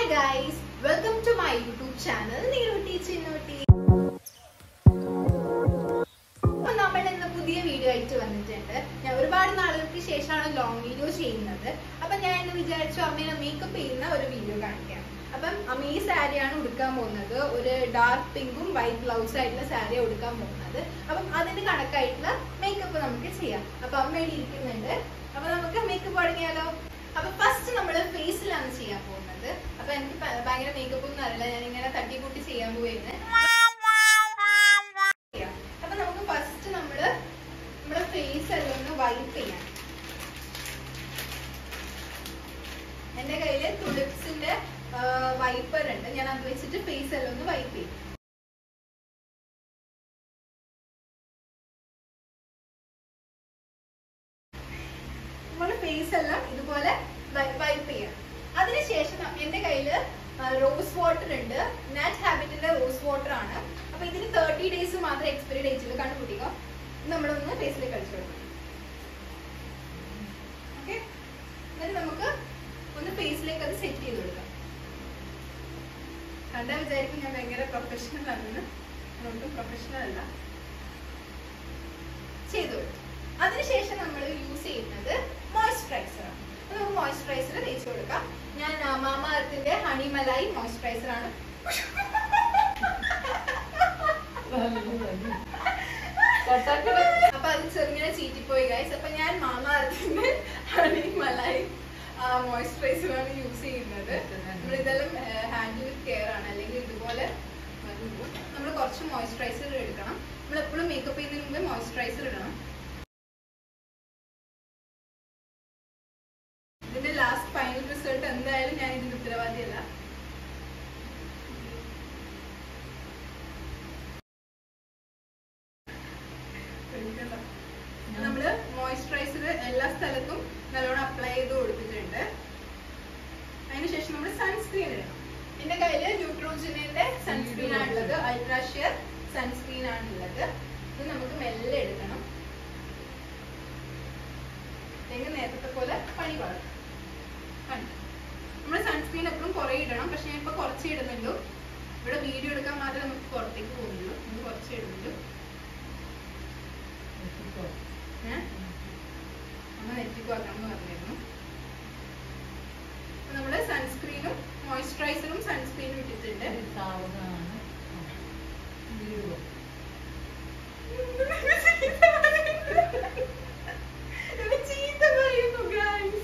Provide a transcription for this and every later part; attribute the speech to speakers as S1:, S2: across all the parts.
S1: Hi guys welcome to my YouTube channel Neerutti Chinnutti അപ്പൊ നമ്മൾ ഇന്ന് പുതിയ വീഡിയോ ആയിട്ട് വന്നിട്ടുണ്ട് ഞാൻ ഒരുപാട് നാളുകൾക്ക് ശേഷമാണ് ലോങ് വീഡിയോ ചെയ്യുന്നത് അപ്പൊ ഞാൻ ഇന്ന് വിചാരിച്ചു അമ്മേനെ മേക്കപ്പ് ചെയ്യുന്ന ഒരു വീഡിയോ കാണിക്കാം അപ്പം അമ്മ ഈ സാരിയാണ് ഉടുക്കാൻ പോകുന്നത് ഒരു ഡാർക്ക് പിങ്കും വൈറ്റ് ബ്ലൗസ് ആയിട്ടുള്ള സാരിയാണ് ഉടുക്കാൻ പോകുന്നത് അപ്പം അതിന് കണക്കായിട്ടുള്ള മേക്കപ്പ് നമുക്ക് ചെയ്യാം അപ്പൊ അമ്മ ഇവിടെ ഇരിക്കുന്നുണ്ട് അപ്പൊ നമുക്ക് മേക്കപ്പ് തുടങ്ങിയാലോ അപ്പൊ ഫസ്റ്റ് നമ്മൾ ഫേസിലാണ് ചെയ്യാൻ പോകുന്നത് അപ്പൊ എനിക്ക് ഭ- ഭയങ്കര മേക്കപ്പ് ഒന്നും അറിയില്ല ഞാൻ ഇങ്ങനെ തട്ടിക്കൂട്ടി ചെയ്യാൻ പോയിരുന്നു അപ്പൊ നമുക്ക് ഫസ്റ്റ് നമ്മള് നമ്മുടെ ഫേസ് എല്ലാം ഒന്ന് വൈപ്പ് ചെയ്യാം എന്റെ കയ്യില് തുളിപ്സിന്റെ വൈപ്പർ ഉണ്ട് ഞാൻ അത് വെച്ചിട്ട് ഫേസ് എല്ലാം ഒന്ന് വൈപ്പ് ചെയ്യും നമ്മുടെ ഫേസ് എല്ലാം ഇതുപോലെ വൈപ്പ് ചെയ്യാം അതിനുശേഷം ന- എന്റെ കയ്യില് റോസ് വാട്ടർ ഉണ്ട് നാറ്റ് ഹാബിറ്റിന്റെ റോസ് വാട്ടർ ആണ് അപ്പൊ ഇതിന് തേർട്ടി ഡേയ്സ് മാത്രം എക്സ്പയറി ഡേറ്റ് ഉള്ളൂ കണ്ടുപിടിക്കുക ഇത് നമ്മളൊന്ന് ഫേസിലേക്ക് അടിച്ചു കൊടുക്കണം ഓക്കെ എന്നിട്ട് നമുക്ക് ഒന്ന് ഫേസിലേക്ക് അത് സെറ്റ് ചെയ്ത് കൊടുക്കാം കണ്ടാൽ വിചാരിക്കും ഞാൻ ഭയങ്കര പ്രൊഫഷണൽ ആണെന്ന് ഞാൻ ഒട്ടും പ്രൊഫഷണൽ അല്ല ചെയ്തു കൊടുത്തു അതിനുശേഷം നമ്മൾ യൂസ് ചെയ്യുന്നത് മോയ്സ്ചറൈസർ ആണ് അപ്പൊ നമുക്ക് മോയ്സ്ചറൈസർ തേച്ച് കൊടുക്കാം ഞാൻ മാമ അർത്തിന്റെ ഹണി മലായി മോയ്സ്ചറൈസർ ആണ് അപ്പൊ അത് ചെറുങ്ങനെ ചീറ്റിപ്പോയി ഗൈസ് അപ്പൊ ഞാൻ മാമ അർത്തിന്റെ ഹണി മലായി മോയ്സ്ചറൈസർ ആണ് യൂസ് ചെയ്യുന്നത് നമ്മൾ ഇതെല്ലാം ഹാൻഡിൽ വിത്ത് കെയർ ആണ് അല്ലെങ്കിൽ ഇതുപോലെ നമ്മൾ കുറച്ച് മോയ്സ്ചറൈസർ എടുക്കണം നമ്മൾ എപ്പോഴും മേക്കപ്പ് ചെയ്യുന്നതിന് മുമ്പ് മോയ്സ്ചറൈസർ ഇടണം ഇതിന്റെ ലാസ്റ്റ് ഫൈനൽ റിസൾട്ട് എന്തായാലും ഞാൻ ഇതിന്റെ ഉത്തരവാദിയല്ല നമ്മള് മോയ്സ്ചറൈസർ എല്ലാ സ്ഥലത്തും നല്ലോണം അപ്ലൈ ചെയ്ത് കൊടുത്തിട്ടുണ്ട് അതിനുശേഷം നമ്മൾ സൺസ്ക്രീൻ ഇടണം എന്റെ കയ്യില് ന്യൂട്രോജനിന്റെ സൺസ്ക്രീൻ ആണുള്ളത് അൾട്രാഷ്യർ സൺസ്ക്രീൻ ആണുള്ളത് ഇത് നമുക്ക് മെല്ലെ എടുക്കണം അല്ലെങ്കിൽ നേരത്തെ പോലെ പണി പാടും നമ്മൾ സൺസ്ക്രീൻ എപ്പോഴും കുറേ ഇടണം പക്ഷെ ഞാൻ ഇപ്പൊ കുറച്ചേ ഇടുന്നുള്ളൂ ഇവിടെ വീഡിയോ എടുക്കാൻ മാത്രമേ നമുക്ക് പുറത്തേക്ക് പോകുന്നുള്ളൂ നമ്മൾ കുറച്ചേ ഇടുന്നുള്ളൂ ഏഹ് നമ്മൾ നെറ്റിക്ക് വെക്കണം എന്ന് പറഞ്ഞിരുന്നു അപ്പൊ നമ്മള് സൺസ്ക്രീനും മോയ്സ്ചറൈസറും സൺസ്ക്രീനും ഇട്ടിട്ടുണ്ട് ഇത് ചീത്ത പറയുന്നു guys.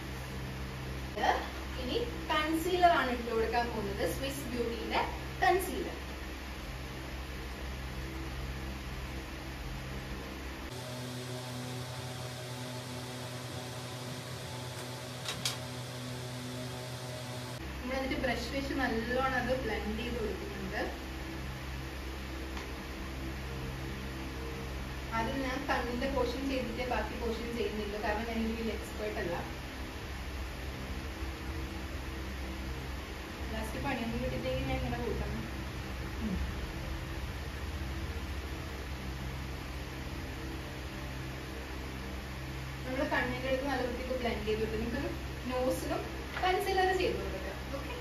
S1: ഇനി കൺസീലർ ആണ് ഇട്ട് കൊടുക്കാൻ പോകുന്നത് സ്വിസ് ബ്യൂട്ടിയുടെ കൺസീലർ നമ്മൾ എന്നിട്ട് ബ്രഷ് വെച്ച് നല്ലോണം അത് ബ്ലെൻഡ് ചെയ്ത് കൊടുക്കുന്നുണ്ട് ആദ്യം ഞാൻ കണ്ണിന്റെ പോർഷൻ ചെയ്തിട്ടേ ബാക്കി പോർഷൻ ചെയ്യുന്നില്ല കാരണം ഞാൻ ഇതിൽ എക്സ്പേർട്ട് അല്ല ലാസ്റ്റ് പണിയൊന്നും കിട്ടിയിട്ടെങ്കിൽ ഞാൻ ഇങ്ങനെ കൂട്ടണം നമ്മൾ കണ്ണിന്റെ അടുത്ത് നല്ല വൃത്തിക്ക് ബ്ലെൻഡ് ചെയ്ത് കൊടുക്കും നിങ്ങൾക്ക് നോസിലും കൺസിലർ ചെയ്ത് കൊടുക്കാം ഓക്കെ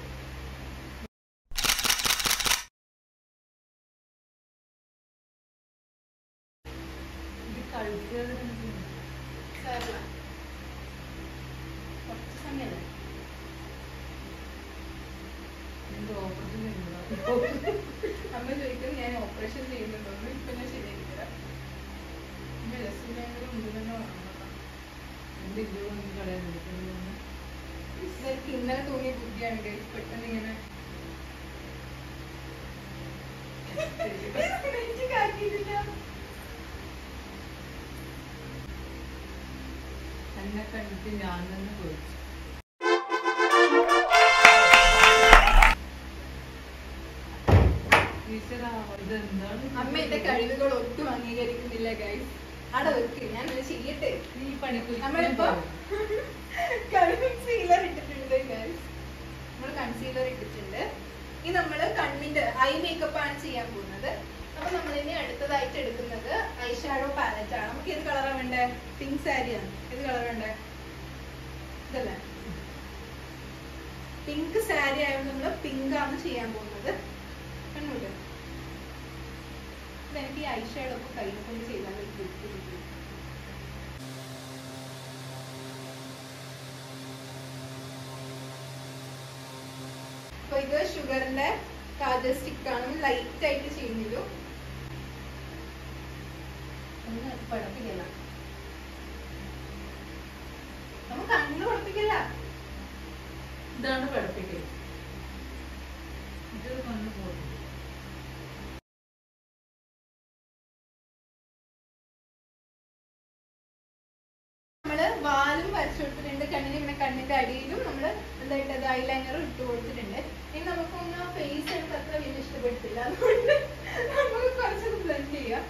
S1: സാറില്ല കുറച്ച് സമയമല്ലേ അമ്മ ചോദിക്കും ഞാൻ ഓപ്പറേഷൻ ചെയ്യുന്നുണ്ടോന്ന് ഇപ്പൊ ഞാൻ ശരിയാക്കി തരാം ഇനി രസം ഭയങ്കര മുമ്പ് തന്നെ വാങ്ങണം ഇതെനിക്ക് ഇന്നലെ തോന്നിയ ബുദ്ധിയാണ് guys. പെട്ടെന്ന് ഇങ്ങനെ നെഞ്ചിക്ക് ആക്കിയിട്ടില്ല.
S2: എന്നെ കണ്ടിട്ട് ഞാൻ തന്നെ പോയി ടീച്ചറാ ഇതെന്താണ്
S1: അമ്മ എന്റെ കഴിവുകൾ ഒട്ടും അംഗീകരിക്കുന്നില്ല ഗൈസ് അവിടെ വെക്ക് ഞാൻ അത് ചെയ്യട്ടെ
S2: ഈ പണിക്ക്
S1: നമ്മളിപ്പോ കൺസീലർ ഇട്ടിട്ടുണ്ട് ഗൈസ് നമ്മൾ കൺസീലർ ഇട്ടിട്ടുണ്ട് ഇനി നമ്മള് കണ്ണിന്റെ ഐ മേക്കപ്പ് ആണ് ചെയ്യാൻ പോകുന്നത് അപ്പൊ നമ്മൾ ഇനി അടുത്തതായിട്ട് എടുക്കുന്നത് ഐ ഷാഡോ പാലറ്റ് ആണ് നമുക്ക് ഏത് കളറാണ് വേണ്ടേ പിങ്ക് സാരിയാണ് ഏത് കളർ വേണ്ടേ ഇതല്ലേ പിങ്ക് സാരി ആയതുകൊണ്ട് നമ്മൾ പിങ്ക് ആണ് ചെയ്യാൻ പോകുന്നത് കണ്ണൂര് ഇതെനിക്ക് ഈ ഐഷയുടെ ഒക്കെ കയ്യിൽ കൊണ്ട് ചെയ്താൽ അപ്പൊ ഇത് ഷുഗറിന്റെ കാജൽ സ്റ്റിക്ക് ആണ് ലൈറ്റ് ആയിട്ട് ചെയ്യുന്നൊരു ഒന്ന് പടപ്പിക്കല നമ്മ കണ്ണ് പടപ്പിക്കല
S2: ഇതാണ് പഠിപ്പിക്കൽ ഇത് കൊണ്ട് പോകും
S1: നമ്മള് വാലും വരച്ചു കൊടുത്തിട്ടുണ്ട് കണ്ണിന് പിന്നെ കണ്ണിന്റെ അടിയിലും നമ്മള് എന്തായിട്ട് ഐലൈനർ ഇട്ട് കൊടുത്തിട്ടുണ്ട് ഇനി നമുക്കൊന്ന് ഫേസ് എനിക്ക് അത്ര വലിയ ഇഷ്ടപ്പെട്ടില്ല അതുകൊണ്ട് നമുക്ക് കുറച്ചൊന്ന് ബ്ലെൻഡ് ചെയ്യാം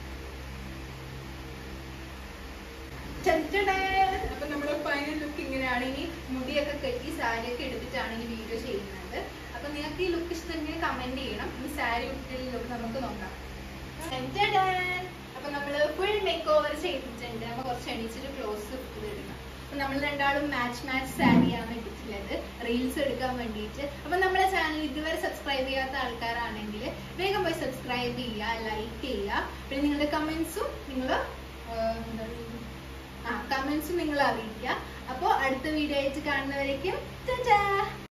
S1: ചട്ടടേ. അപ്പൊ നമ്മുടെ ഫൈനൽ ലുക്ക് ഇങ്ങനെയാണ് ഇനി മുടിയൊക്കെ കെട്ടി സാരിയൊക്കെ എടുത്തിട്ടാണ് ഈ വീഡിയോ ചെയ്യുന്നത് അപ്പൊ നിങ്ങൾക്ക് ഈ ലുക്ക് ഇഷ്ടമെങ്കിൽ കമന്റ് ചെയ്യണം ഈ സാരി ഉട്ടിൽ ലുക്ക് നമുക്ക് നോക്കാം ചട്ടടേ. അപ്പൊ നമ്മള് ഫുൾ മേക്ക് ഓവർ ചെയ്തിട്ടുണ്ട് അപ്പൊ കുറച്ച് എണീച്ചിട്ട് ക്ലോസ് ഇടണം അപ്പൊ നമ്മൾ രണ്ടാളും മാച്ച് മാച്ച് സാരിയാണ് എടുത്തിട്ടുള്ളത് റീൽസ് എടുക്കാൻ വേണ്ടിയിട്ട് അപ്പൊ നമ്മുടെ ചാനൽ ഇതുവരെ സബ്സ്ക്രൈബ് ചെയ്യാത്ത ആൾക്കാരാണെങ്കിൽ വേഗം പോയി സബ്സ്ക്രൈബ് ചെയ്യുക ലൈക്ക് ചെയ്യുക പിന്നെ നിങ്ങളുടെ കമന്റ്സും നിങ്ങൾ ആ കമന്റ്സും നിങ്ങൾ അറിയിക്കുക അപ്പോൾ അടുത്ത വീഡിയോ ആയിട്ട് കാണുന്നവരേക്കും ടാറ്റാ